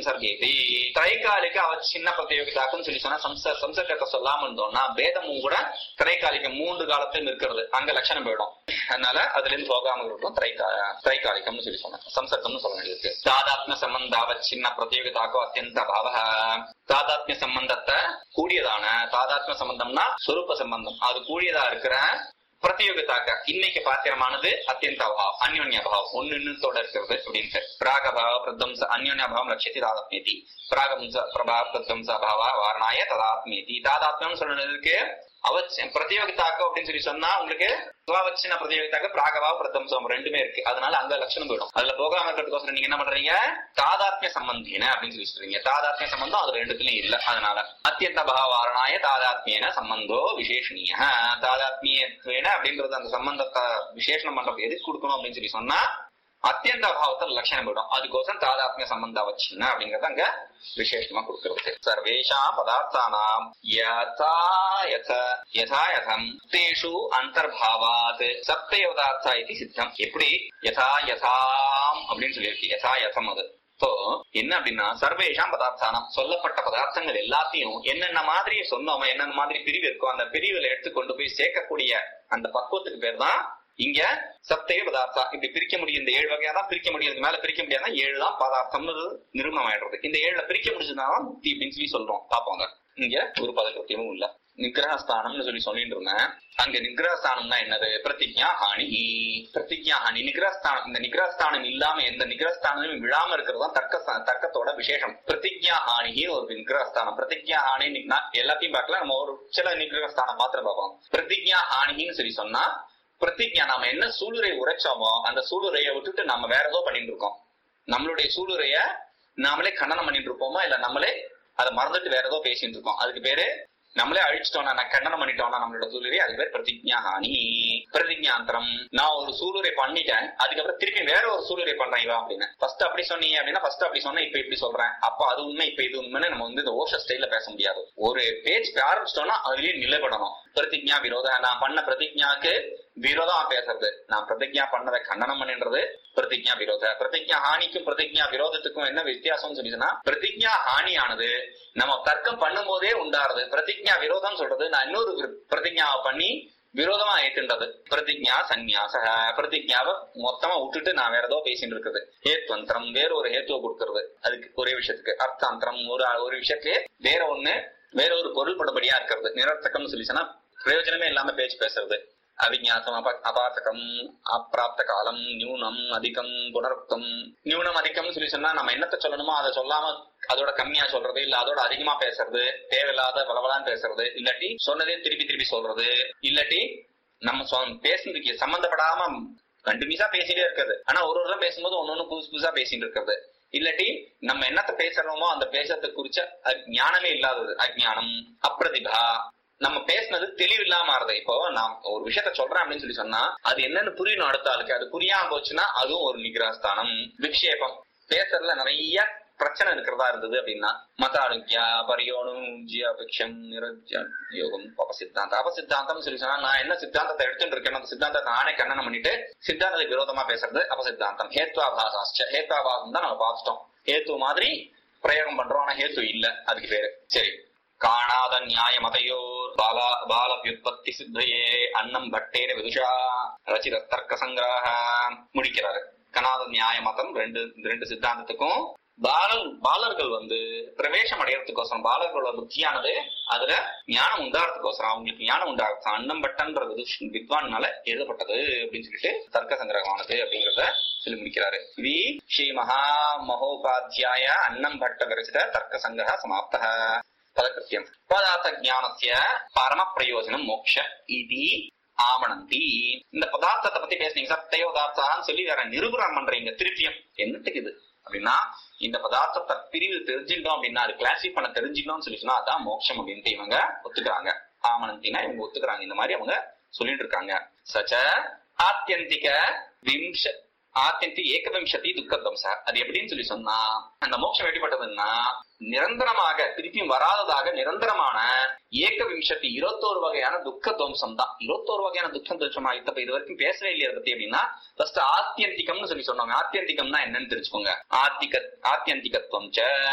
சர்கேதி திரைகாலிக அவச்சின்ன பிரத்யோகிதாக்குன்னு சொல்லி சொன்னா சம்ச சம்சர்க்கத்தை சொல்லாம இருந்தோம்னா பேதமும் கூட திரைகாலிக மூன்று காலத்திலும் இருக்கிறது அங்க லட்சணம் போயிடும் அதனால அதுல இருந்து போகாம இருக்கும் திரைகா திரைகாலிகம்னு சொல்லி சொன்னேன் சம்சர்க்கம்னு சொல்ல வேண்டியது தாதாத்ம சம்பந்த அவச்சின்ன பிரத்யோகிதாக்கோ அத்தியந்த பாவ தாதாத்மிய சம்பந்தத்தை கூடியதான தாதாத்ம சம்பந்தம்னா சொரூப சம்பந்தம் அது கூடியதா இருக்கிற பிரதியோகிதாக்க இன்னைக்கு பாத்திரமானது அத்தியந்த அபாவம் அந்யோன்ய அபாவம் ஒன்னு இன்னத்தோட இருக்கிறது அப்படின்ட்டு பிராகபாவ பிரத்வம்ச அந்யோன்ய அபாவம் லட்சியத்தி தாதாத்மியதி பிராகம்ச பிரபாவ பிரத்வம்ச அபாவ வாரணாய ததாத்மியதி தாதாத்மியம் சொல்றதுக்கு அவச்ச பிரதியோகிதாக்க அப்படின்னு சொல்லி சொன்னா உங்களுக்கு சுவாவச்சின பிரதியோகிதாக்க பிராகபாவ பிரத்வம்சம் ரெண்டுமே இருக்கு அதனால அங்க லட்சணம் போயிடும் அதுல போகாம இருக்கிறதுக்கோசரம் நீங்க என்ன பண்றீங்க தாதாத்மிய சம்பந்தின அப்படின்னு சொல்லி சொல்றீங்க தாதாத்மிய சம்பந்தம் அது ரெண்டுத்துலயும் இல்ல அதனால அத்தியந்த பாவாரணாய தாதாத்மியன சம்பந்தோ விசேஷணிய தாதாத்மியத்வேன அப்படின்றது அந்த சம்பந்தத்தை விசேஷணம் பண்றது எதுக்கு கொடுக்கணும் அப்படின்னு சொல்லி சொன்னா அத்தியந்த அபாவத்தில் லட்சணம் போயிடும் அதுக்கோசம் தாதாத்மிய சம்பந்த அவச்சின்ன அப்படிங்கறது அங்க விசேஷமா கொடுக்கிறது சர்வேஷா பதார்த்தானாம் யதா யத யதா யதம் தேஷு அந்தர்பாவாத் சப்தய பதார்த்தா இது சித்தம் எப்படி யதா யதாம் அப்படின்னு சொல்லியிருக்கு யதா யதம் அது இப்போ என்ன அப்படின்னா சர்வேஷாம் பதார்த்தானம் சொல்லப்பட்ட பதார்த்தங்கள் எல்லாத்தையும் என்னென்ன மாதிரி சொன்னோமோ என்னென்ன மாதிரி பிரிவு இருக்கோ அந்த பிரிவுல எடுத்து கொண்டு போய் சேர்க்கக்கூடிய அந்த பக்குவத்துக்கு பேர் தான் இங்க சப்தய பதார்த்தா இப்படி பிரிக்க முடியும் இந்த ஏழு வகையா தான் பிரிக்க முடியும் இதுக்கு மேல பிரிக்க முடியாதுன்னா ஏழு தான் பதார்த்தம்னு நிறுவனம் ஆயிடுறது இந்த ஏழுல பிரிக்க முடிஞ்சதுனால முக்தி அப்படின்னு சொல்லி சொல்றோம் பாப்போங்க இங்க ஒரு பதக்கத்தியமும் இல்ல நிகிரகஸ்தானம்னு சொல்லி சொல்லிட்டு இருந்தேன் அங்க நிகிரகஸ்தானம்னா என்னது பிரதிஜா ஹானி பிரதிஜா ஹானி நிகிரகஸ்தானம் இந்த நிகிரகஸ்தானம் இல்லாம எந்த நிகிரகஸ்தானமும் விழாம இருக்கிறது தான் தர்க்க தர்க்கத்தோட விசேஷம் பிரதிஜா ஹானின்னு ஒரு நிகிரகஸ்தானம் பிரதிஜா ஹானி எல்லாத்தையும் பார்க்கல நம்ம ஒரு சில நிகிரகஸ்தானம் மாத்திரம் பார்ப்போம் பிரதிஜா ஹானின்னு சொல்லி சொன்னா பிரதிஜா நாம என்ன சூளுரை உரைச்சோமோ அந்த சூளுரையை விட்டுட்டு நம்ம வேற ஏதோ பண்ணிட்டு இருக்கோம் நம்மளுடைய சூளுரைய நாமளே கண்டனம் பண்ணிட்டு இருப்போமா இல்ல நம்மளே அதை மறந்துட்டு வேற ஏதோ பேசிட்டு இருக்கோம் அதுக்கு பேரு நம்மளே அழிச்சிட்டோம்னா நான் கண்டனம் பண்ணிட்டோம்னா நம்மளோட சூளுரை அது பேர் பிரதிஜா ஹானி பிரதிஜாந்திரம் நான் ஒரு சூளுரை பண்ணிட்டேன் அதுக்கப்புறம் திருப்பி வேற ஒரு சூளுரை பண்றேன் இவன் அப்படின்னு ஃபர்ஸ்ட் அப்படி சொன்னீங்க அப்படின்னா ஃபர்ஸ்ட் அப்படி சொன்னா இப்ப இப்படி சொல்றேன் அப்ப அது உண்மை இப்ப இது உண்மைன்னு நம்ம வந்து இந்த ஓஷ ஸ்டைல பேச முடியாது ஒரு பேஜ் ஆரம்பிச்சிட்டோம்னா அதுலயே நிலைப்படணும் பிரதிஜா விரோத நான் பண்ண பிரதிஜாக்கு விரோதமா பேசுறது நான் பிரதிஜா பண்ணதை கண்டனம் பண்ணின்றது பிரதிஜா விரோத பிரதிஜா ஹானிக்கும் பிரதிஜா விரோதத்துக்கும் என்ன வித்தியாசம்னு சொல்லிச்சுன்னா பிரதிஜா ஹானியானது நம்ம தர்க்கம் பண்ணும் போதே உண்டாருது பிரதிஜா விரோதம் சொல்றது நான் இன்னொரு பிரதிஜாவை பண்ணி விரோதமா ஏத்துன்றது பிரதிஜா சந்நியாச பிரதிஜாவை மொத்தமா விட்டுட்டு நான் வேற ஏதோ பேசிட்டு இருக்குது ஹேத்வந்திரம் வேற ஒரு ஹேத்துவ கொடுக்கறது அதுக்கு ஒரே விஷயத்துக்கு அர்த்தாந்திரம் ஒரு ஒரு விஷயத்துலயே வேற ஒண்ணு வேற ஒரு பொருள் படுபடியா இருக்கிறது நிரர்த்தகம்னு சொல்லி சொன்னா பிரயோஜனமே இல்லாம பேச்சு பேசுறது அவிஞாசம் அப அபார்த்தகம் அப்பிராப்த காலம் நியூனம் அதிகம் புனருக்தம் நியூனம் அதிகம்னு சொல்லி சொன்னா நம்ம என்னத்த சொல்லணுமோ அதை சொல்லாம அதோட கம்மியா சொல்றது இல்ல அதோட அதிகமா பேசுறது தேவையில்லாத பலவலான்னு பேசுறது இல்லாட்டி சொன்னதே திருப்பி திருப்பி சொல்றது இல்லாட்டி நம்ம பேசுறதுக்கு சம்பந்தப்படாம கண்டினியூஸா பேசிட்டே இருக்குது ஆனா ஒரு ஒரு பேசும்போது ஒன்னொன்னு புதுசு புதுசா பேசிட்டு இருக்கிறது இல்லாட்டி நம்ம என்னத்த பேசுறோமோ அந்த பேசுறத குறிச்ச ஞானமே இல்லாதது அஜ்ஞானம் அப்பிரதிபா நம்ம பேசினது தெளிவு இல்லாம ஆறுது இப்போ நான் ஒரு விஷயத்த சொல்றேன் அப்படின்னு சொல்லி சொன்னா அது என்னன்னு புரியணும் அடுத்த ஆளுக்கு அது புரியாம போச்சுன்னா அதுவும் ஒரு நிகிரஸ்தானம் விக்ஷேபம் பேசுறதுல நிறைய பிரச்சனை இருக்கிறதா இருந்தது அப்படின்னா மத ஆரோக்கியா பரியோனும் ஜியாபக்ஷம் நிரஜ யோகம் அபசித்தாந்தம் அபசித்தாந்தம் சொல்லி சொன்னா நான் என்ன சித்தாந்தத்தை எடுத்துட்டு இருக்கேன் அந்த சித்தாந்தத்தை நானே கண்ணனம் பண்ணிட்டு சித்தாந்தத்துக்கு விரோதமா பேசுறது அபசித்தாந்தம் ஹேத்வாபாசாச்ச ஹேத்வாபாசம் தான் நம்ம பார்த்துட்டோம் ஹேத்து மாதிரி பிரயோகம் பண்றோம் ஆனா ஹேத்து இல்ல அதுக்கு பேரு சரி காணாத நியாய மதையோர் பாலா பால வியுற்பத்தி சித்தையே அன்னம் பட்டேர விதுஷா ரச்சித தர்க்க சங்கிரக முடிக்கிறாரு கனாத நியாய மதம் ரெண்டு ரெண்டு சித்தாந்தத்துக்கும் பாலன் பாலர்கள் வந்து பிரவேசம் அடையறதுக்கோசரம் பாலர்களோட புத்தியானது அதுல ஞானம் உண்டாகிறதுக்கோசரம் அவங்களுக்கு ஞானம் உண்டாகிறது அன்னம் பட்டன்ற வித்வான்னால எழுதப்பட்டது அப்படின்னு சொல்லிட்டு தர்க்க சங்கிரகமானது அப்படிங்கறத சொல்லி முடிக்கிறாரு வி ஸ்ரீ மகா மகோபாத்தியாய அன்னம் பட்ட விரச்சித தர்க்க சங்கிரக சமாப்த பதகிருத்தியம் பதார்த்த ஜானசிய பரம பிரயோஜனம் மோக்ஷ இது ஆமணந்தி இந்த பதார்த்தத்தை பத்தி பேசுனீங்க சத்திய பதார்த்தான்னு சொல்லி வேற நிரூபணம் பண்றீங்க திருப்பியும் என்னத்துக்கு இது அப்படின்னா இந்த பதார்த்தத்தை பிரிவு தெரிஞ்சுட்டோம் அப்படின்னா அது கிளாசிஃபை பண்ண தெரிஞ்சுட்டோம்னு சொல்லி சொன்னா அதான் மோட்சம் அப்படின்ட்டு இவங்க ஒத்துக்கிறாங்க ஆமணந்தினா இவங்க ஒத்துக்கிறாங்க இந்த மாதிரி அவங்க சொல்லிட்டு இருக்காங்க சச்ச ஆத்தியந்திக விம்ச ஆத்தியந்தி ஏகவிம்சதி துக்கத்வம்ச அது எப்படின்னு சொல்லி சொன்னா அந்த மோட்சம் எப்படிப்பட்டதுன்னா நிரந்தரமாக திருப்பியும் வராததாக நிரந்தரமான ஏகவிம்சதி இருபத்தோரு வகையான துக்க துவம்சம் தான் இருபத்தோரு வகையான துக்கம் துவம்சமா இப்ப இது வரைக்கும் பேசவே இல்லையா அதை பத்தி அப்படின்னா ஃபர்ஸ்ட் ஆத்தியந்திகம்னு சொல்லி சொன்னாங்க ஆத்தியந்திகம்னா என்னன்னு தெரிஞ்சுக்கோங்க ஆத்திக ஆத்தியந்திகத்துவம் ச